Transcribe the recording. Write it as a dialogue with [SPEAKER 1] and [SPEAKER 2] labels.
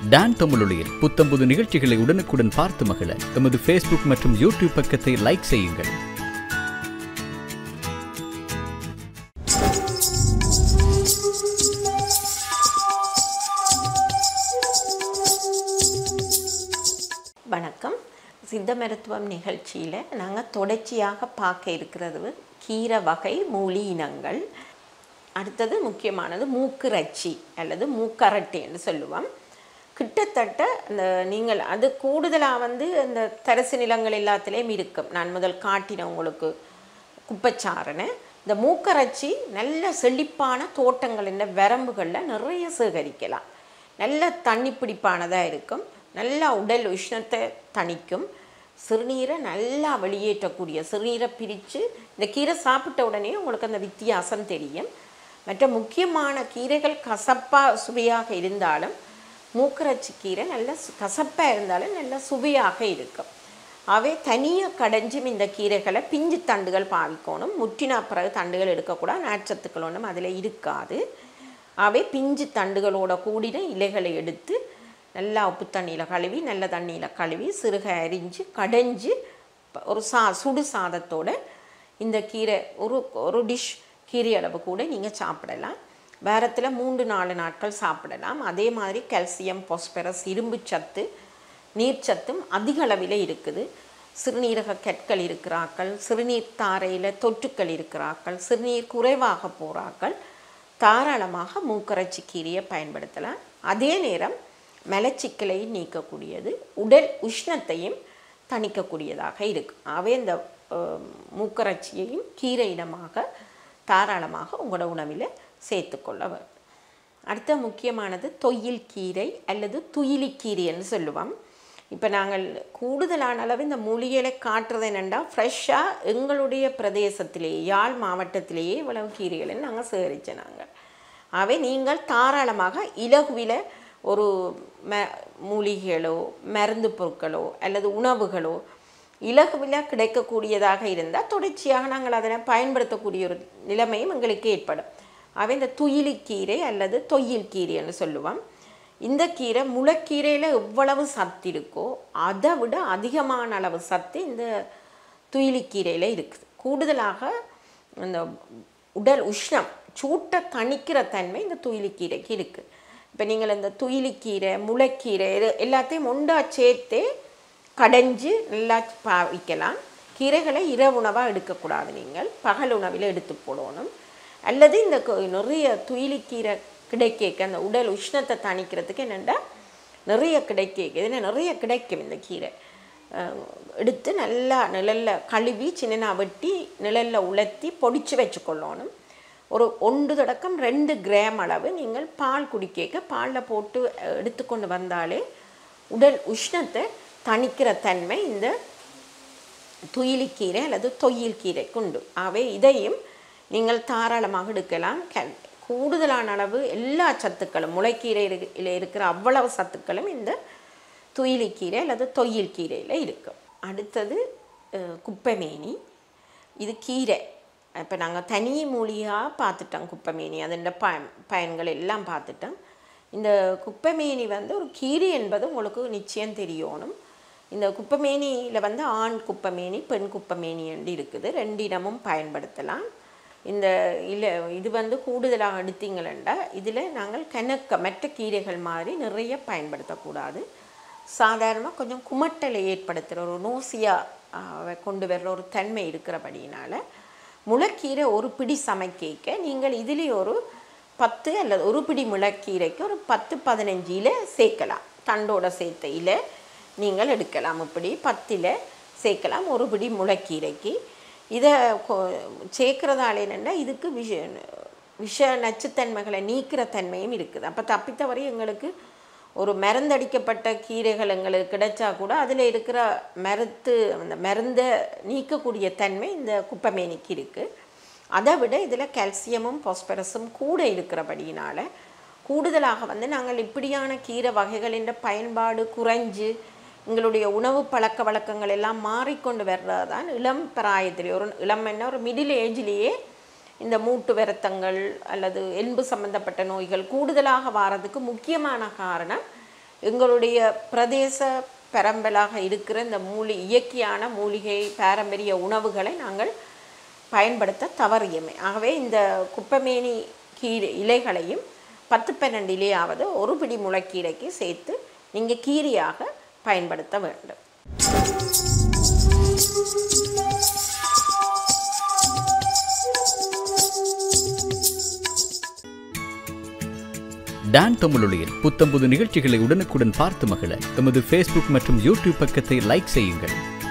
[SPEAKER 1] Don தமிழொலியில் புத்தம்புது நிகழ்ச்சிகளை உடனுக்குடன் பார்த்து மகிழ எமது ஃபேஸ்புக் மற்றும் யூடியூப் பக்கத்தை லைக் செய்யுங்கள்
[SPEAKER 2] வணக்கம் சித்த மருத்துவம் நிகழ்ச்சியில் நாங்கள் தொடர்ச்சியாக பார்க்க இருக்கிறது கீரை வகை மூலி இனங்கள் அடுத்தது முக்கியமானது மூக்குரச்சி அல்லது மூக்கரட்டை என்று சொல்லுவோம் கிட்டத்தட்ட அந்த நீங்கள் அது கூடுதலாக வந்து அந்த தரிசு நிலங்கள் எல்லாத்துலேயும் இருக்கும் நான் முதல் காட்டினேன் உங்களுக்கு குப்பைச்சாரனை இந்த மூக்கரைச்சி நல்ல செழிப்பான தோட்டங்களின் வரம்புகளில் நிறைய சேகரிக்கலாம் நல்ல தண்ணி பிடிப்பானதாக இருக்கும் நல்லா உடல் உஷ்ணத்தை தணிக்கும் சிறுநீரை நல்லா வெளியேற்றக்கூடிய சிறுநீரை பிரித்து இந்த கீரை சாப்பிட்ட உடனே உங்களுக்கு அந்த வித்தியாசம் தெரியும் மற்ற முக்கியமான கீரைகள் கசப்பாக சுவையாக இருந்தாலும் மூக்கரைச்சி கீரை நல்ல கசப்பாக இருந்தாலும் நல்ல சுவையாக இருக்கும் அவை தனியாக கடைஞ்சும் இந்த கீரைகளை பிஞ்சு தண்டுகள் பாவிக்கணும் முற்றினா பிறகு தண்டுகள் எடுக்கக்கூடாது நாட்சத்துக்கள் ஒன்றும் அதில் இருக்காது அவை பிஞ்சு தண்டுகளோட கூடின இலைகளை எடுத்து நல்லா உப்பு தண்ணியில் கழுவி நல்ல தண்ணியில் கழுவி சிறுக அரிஞ்சு கடைஞ்சு ஒரு சா சுடு சாதத்தோட இந்த கீரை ஒரு ஒரு டிஷ் கீரை அளவு கூட நீங்கள் சாப்பிடலாம் வாரத்தில் மூன்று நாலு நாட்கள் சாப்பிடலாம் அதே மாதிரி கால்சியம் பாஸ்பரஸ் இரும்பு சத்து நீர்ச்சத்தும் அதிக அளவில் இருக்குது சிறுநீரக கற்கள் இருக்கிறாக்கள் சிறுநீர் தாரையில் தொற்றுக்கள் இருக்கிறாக்கள் சிறுநீர் குறைவாக போகிறாக்கள் தாராளமாக மூக்கரைச்சி கீரையை பயன்படுத்தலாம் அதே நேரம் மலச்சிக்கலை நீக்கக்கூடியது உடல் உஷ்ணத்தையும் தணிக்கக்கூடியதாக இருக்கும் அவை இந்த மூக்கரைச்சியையும் கீரை இனமாக தாராளமாக உங்களோட உணவில் சேர்த்துக்கொள்ள வேண்டும் அடுத்த முக்கியமானது தொயில் கீரை அல்லது துயிலிக்கீரைன்னு சொல்லுவோம் இப்போ நாங்கள் கூடுதலான அளவு இந்த மூலிகைகளை காட்டுறது என்னென்னா ஃப்ரெஷ்ஷாக எங்களுடைய பிரதேசத்திலேயே யாழ் மாவட்டத்திலேயே இவ்வளவு கீரைகளை நாங்கள் சேகரித்தோம் நாங்கள் அவை நீங்கள் தாராளமாக இலகுவில ஒரு ம மூலிகைகளோ மருந்து பொருட்களோ அல்லது உணவுகளோ இலகுவில் கிடைக்கக்கூடியதாக இருந்தால் தொடர்ச்சியாக நாங்கள் அதனை பயன்படுத்தக்கூடிய ஒரு நிலைமையும் எங்களுக்கு ஏற்படும் அவை இந்த துயிலிக்கீரை அல்லது தொயில் கீரைன்னு சொல்லுவோம் இந்த கீரை முளைக்கீரையில் எவ்வளவு சத்து இருக்கோ அதை விட அதிகமான அளவு சத்து இந்த துயிலிக்கீரையில் இருக்குது கூடுதலாக இந்த உடல் உஷ்ணம் சூட்டை தணிக்கிற தன்மை இந்த துயிலிக்கீரைக்கு இருக்குது இப்போ நீங்கள் இந்த துயிலிக்கீரை முளைக்கீரை இது எல்லாத்தையும் ஒன்றா சேர்த்து கடைஞ்சு நல்லா பாவிக்கலாம் கீரைகளை இரவு உணவாக எடுக்கக்கூடாது நீங்கள் பகல் உணவில் எடுத்து போடணும் அல்லது இந்த நிறைய துயிலிக்கீரை கிடைக்க அந்த உடல் உஷ்ணத்தை தணிக்கிறதுக்கு என்னென்னா நிறைய கிடைக்க இதில் நிறைய கிடைக்கும் இந்த கீரை எடுத்து நல்லா நிழலில் கழுவி சின்ன வெட்டி நிழலில் உலர்த்தி பொடிச்சு வச்சுக்கொள்ளணும் ஒரு ஒன்று தொடக்கம் ரெண்டு கிராம் அளவு நீங்கள் பால் குடிக்க பாலில் போட்டு எடுத்துக்கொண்டு வந்தாலே உடல் உஷ்ணத்தை தணிக்கிற தன்மை இந்த துயிலிக்கீரை அல்லது தொயில் கீரைக்கு உண்டு ஆகவே இதையும் நீங்கள் தாராளமாக எடுக்கலாம் கூடுதலான அளவு எல்லா சத்துக்களும் முளைக்கீரையில் இருக்கிற அவ்வளவு சத்துக்களும் இந்த துயிலிக்கீரை அல்லது தொயில் கீரையில் இருக்கும் அடுத்தது குப்பைமேனி இது கீரை இப்போ நாங்கள் தனி மூலியாக பார்த்துட்டோம் குப்பைமேனி அதோட பயன் பயன்கள் எல்லாம் பார்த்துட்டோம் இந்த குப்பைமேனி வந்து ஒரு கீரை என்பது உங்களுக்கு நிச்சயம் தெரியணும் இந்த குப்பைமேனியில் வந்து ஆண் குப்பைமேனி பெண் குப்பைமேனி என்று இருக்குது ரெண்டு இடமும் பயன்படுத்தலாம் இந்த இல்லை இது வந்து கூடுதலாக எடுத்தீங்களா இதில் நாங்கள் கணக்க மற்ற கீரைகள் மாதிரி நிறைய பயன்படுத்தக்கூடாது சாதாரணமாக கொஞ்சம் குமட்டலை ஏற்படுத்துகிற ஒரு நோசியாக கொண்டு வர்ற ஒரு தன்மை இருக்கிறபடியினால் முளைக்கீரை ஒரு பிடி சமைக்க நீங்கள் இதிலே ஒரு பத்து அல்லது ஒரு பிடி முளைக்கீரைக்கு ஒரு பத்து பதினஞ்சு இலை சேர்க்கலாம் தண்டோட சேர்த்த இலை நீங்கள் எடுக்கலாம் இப்படி பத்தில் சேர்க்கலாம் ஒரு பிடி முளைக்கீரைக்கு இதை சேர்க்குறதால என்னென்னா இதுக்கு விஷ விஷ நச்சுத்தன்மைகளை நீக்கிற தன்மையும் இருக்குது அப்போ தப்பித்தவரை எங்களுக்கு ஒரு மருந்தடிக்கப்பட்ட கீரைகள் எங்களுக்கு கிடைச்சா கூட அதில் இருக்கிற மருத்து அந்த மருந்தை நீக்கக்கூடிய தன்மை இந்த குப்பைமேனிக்கு இருக்குது அதை விட இதில் கால்சியமும் பாஸ்பரஸும் கூட இருக்கிறபடியினால் கூடுதலாக வந்து நாங்கள் இப்படியான கீரை வகைகளின் பயன்பாடு குறைஞ்சு எங்களுடைய உணவு பழக்க வழக்கங்கள் எல்லாம் மாறிக்கொண்டு வர்றது தான் இளம் பிராயத்திலே ஒரு இளம் என்ன ஒரு மிடில் ஏஜ்லேயே இந்த மூட்டு வருத்தங்கள் அல்லது எலும்பு சம்பந்தப்பட்ட நோய்கள் கூடுதலாக வாரதுக்கு முக்கியமான காரணம் எங்களுடைய பிரதேச பரம்பலாக இருக்கிற இந்த மூலி இயற்கையான மூலிகை பாரம்பரிய உணவுகளை நாங்கள் பயன்படுத்த தவறியமை ஆகவே இந்த குப்பமேனி கீரை இலைகளையும் பத்து பன்னெண்டு இலையாவது ஒரு பிடி முளைக்கீரைக்கு சேர்த்து நீங்கள் கீரையாக பயன்படுத்த வேண்டும்
[SPEAKER 1] டான் தமிழொலியில் புத்தம்புது நிகழ்ச்சிகளை உடனுக்குடன் பார்த்து மகிழ எமது ஃபேஸ்புக் மற்றும் யூடியூப் பக்கத்தை லைக் செய்யுங்கள்